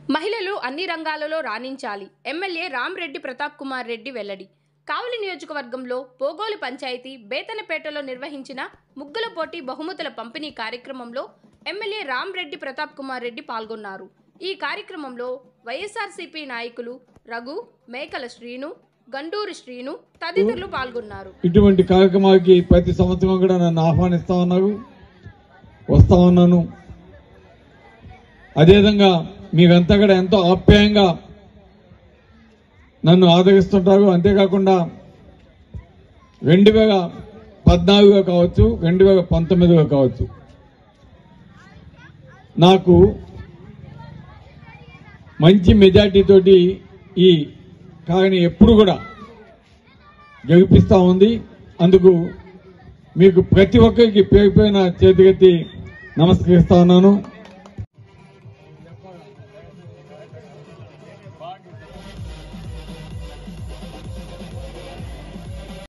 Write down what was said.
మహిళలు అన్ని రంగాలలో రాణించాలి ఎమ్మెల్యే రామ్రెడ్డి ప్రతాప్ కుమార్ రెడ్డి వెల్లడి కావలి నియోజకవర్గంలో పోగోలు పంచాయతీ బేతనపేటలో నిర్వహించిన ముగ్గుల పోటీ బహుమతుల పంపిణీ కార్యక్రమంలో ఎమ్మెల్యే రామ్రెడ్డి ప్రతాప్ కుమార్ రెడ్డి పాల్గొన్నారు ఈ కార్యక్రమంలో వైఎస్ఆర్సీపీ నాయకులు రఘు మేకల శ్రీను గండూరి శ్రీను తదితరులు పాల్గొన్నారు ఇటువంటి కార్యక్రమాలకి ప్రతి సంవత్సరం కూడా నన్ను ఆహ్వానిస్తా ఉన్నారు వస్తా ఉన్నాను అదేవిధంగా మీరంతా కూడా ఎంతో ఆప్యాయంగా నన్ను ఆదరిస్తుంటారు అంతేకాకుండా రెండు వేల పద్నాలుగుగా కావచ్చు రెండు వేల పంతొమ్మిదిగా కావచ్చు నాకు మంచి మెజార్టీ తోటి ఈ కానీ ఎప్పుడు కూడా గెలిపిస్తా ఉంది అందుకు మీకు ప్రతి ఒక్కరికి పేరు పైన చేతికెత్తి నమస్కరిస్తా ఉన్నాను